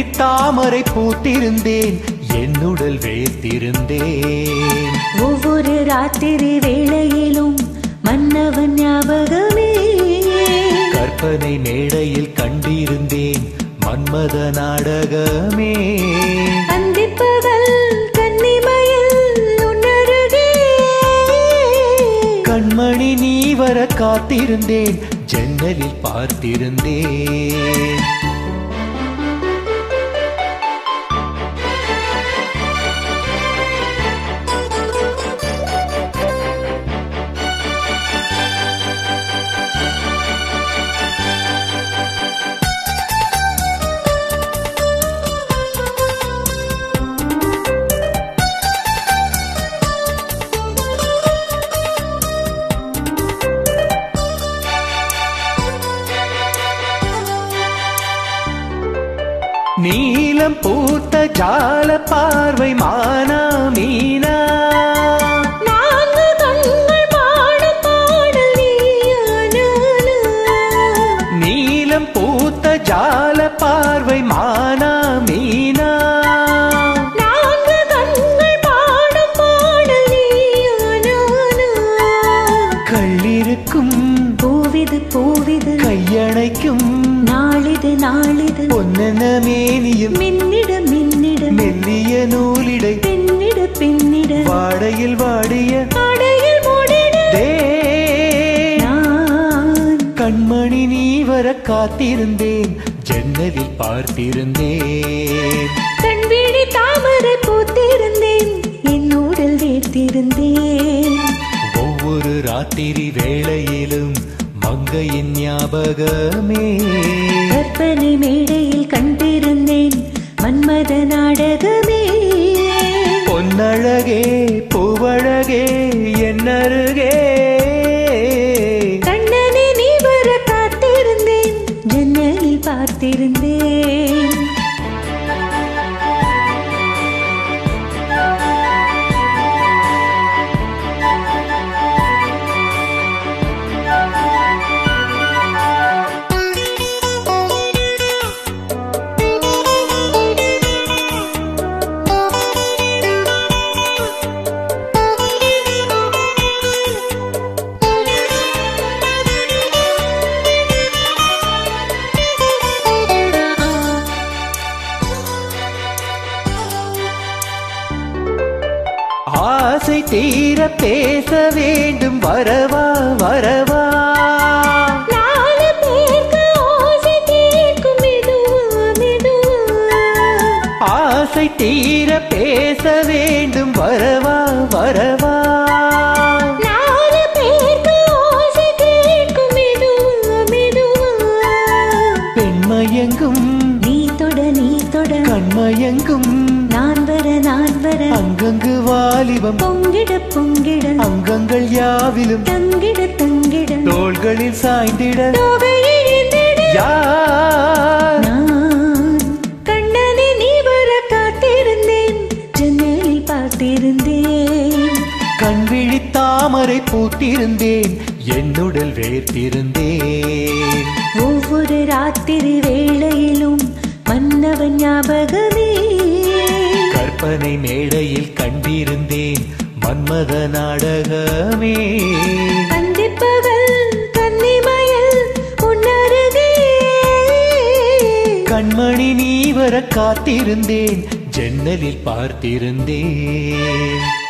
தாமரை பூத்திருந்தேன் என்னுடல் வேர்த்திருந்தேன் ஒவ்வொரு ராத்திரி வேளையிலும் மன்னவன் ஞாபகமே கற்பனை மேடையில் கண்டிருந்தேன் மன்மத நாடகமே அந்திப்பகல் கன்னிமையில் உன்னருகே கண்மணி நீ வர காத்திருந்தேன் ஜன்னலில் பார்த்திருந்தேன் நீலம் பூத்த ஜால பார்வை மானா மீனா நான்கு கண்கள் பாடும் பாடல் நீயானானா. நீலம் பூத்த ஜால பார்வை மானா மீனா நான்கு கண்கள் பாடும் பாடல் நீயானானா. கள்ளிருக்கும் பூவிது பூவிது கையணைக்கும் நாளிது நாளிது பொன்னென மேனியும் மின்னிட மின்னிட மெல்லிய நூலிடை பெண்ணிட பெண்ணிட வாடையில் வாடிய ஆடையில் மூடிட தே நான் கண்மணி நீ வர காத்திருந்தேன் ஜன்னலில் பார்த்திருந்தேன் கண்விழி தாமரை பூத்திருந்தேன் என் ஊடல் வேர்த்திருந்தேன் ஒவ்வொரு ராத்திரி வேளையிலும் மங்கையின் ஞாபகமே கற்பனை மேடையில் கண்டிருந்தேன் மன்மத நாடகமே பொன்னழகே பூவழகே என்னருகே கண்ணனை நீ வர காத்திருந்தேன் ஜன்னலில் பார்த்திருந்தேன் ஆசை தீர பேச வேண்டும் வரவா வரவா நாலு பேருக்கு ஓசை கேட்கும் மெதுவா மெதுவா ஆசை தீர பேச வேண்டும் வரவா வரவா நாலு பேருக்கு ஓசை கேட்கும் மெதுவா மெதுவா பெண்மயங்கும் நீ தொட நீ தொட கண்மயங்கும் நான் வர நான் வர அங்கங்கு வாலிபம் பொங்கிட பொங்கிட அங்கங்கள் யாவிலும் தங்கிட தங்கிட தோள்களில் சாய்ந்திட தொகையை இழந்திட யார் நான் கண்ணனை நீ வர காத்திருந்தேன் ஜன்னலில் பார்த்திருந்தேன் கண்விழி தாமரை பூத்திருந்தேன் என்னுடல் வேர்த்திருந்தேன் ஒவ்வொரு ராத்திரி வேளையிலும் மன்னவன் ஞாபகமே கற்பனை மேடையில் கண்டிருந்தேன் மன்மத நாடகமே அந்திப்பகல் கன்னிமயல் உன்னருகே கண்மணி நீ வர காத்திருந்தேன் ஜன்னலில் பார்த்திருந்தேன்